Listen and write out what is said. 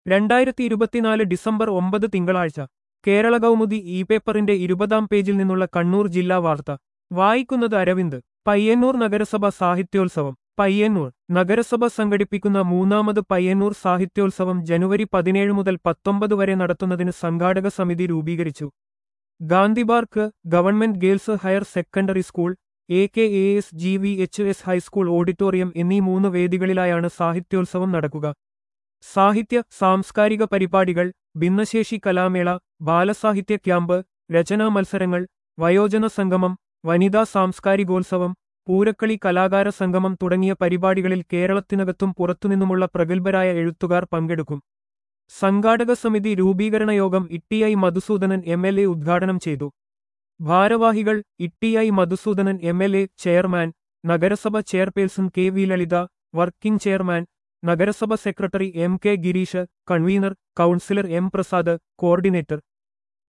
രണ്ടായിരത്തി ഇരുപത്തിനാല് ഡിസംബർ ഒമ്പത് തിങ്കളാഴ്ച കേരള കൗമുദി ഇ പേപ്പറിന്റെ ഇരുപതാം പേജിൽ നിന്നുള്ള കണ്ണൂർ ജില്ലാ വാർത്ത വായിക്കുന്നത് അരവിന്ദ് പയ്യന്നൂർ നഗരസഭ സാഹിത്യോത്സവം പയ്യന്നൂർ നഗരസഭ സംഘടിപ്പിക്കുന്ന മൂന്നാമത് പയ്യന്നൂർ സാഹിത്യോത്സവം ജനുവരി പതിനേഴ് മുതൽ പത്തൊമ്പത് വരെ നടത്തുന്നതിന് സംഘാടക സമിതി രൂപീകരിച്ചു Gandhi park government girls higher secondary school A K A S G V H S high school auditorium എന്നീ മൂന്ന് വേദികളിലായാണ് സാഹിത്യോത്സവം നടക്കുക സാഹിത്യ സാംസ്കാരിക പരിപാടികൾ ഭിന്നശേഷി കലാമേള ബാലസാഹിത്യ ക്യാമ്പ് രചനാ മത്സരങ്ങൾ വയോജന സംഗമം വനിതാ സാംസ്കാരികോത്സവം പൂരക്കളി കലാകാര സംഗമം തുടങ്ങിയ പരിപാടികളിൽ കേരളത്തിനകത്തും പുറത്തുനിന്നുമുള്ള പ്രഗത്ഭരായ എഴുത്തുകാർ പങ്കെടുക്കും സംഘാടക സമിതി രൂപീകരണ യോഗം T I Madhusoodanan M L A ഉദ്ഘാടനം ചെയ്തു ഭാരവാഹികൾ T I Madhusoodanan M L A chairman നഗരസഭ chairperson K V Lalitha working chairman നഗരസഭ secretary M K Gireesh convener councillor M Prasad coordinator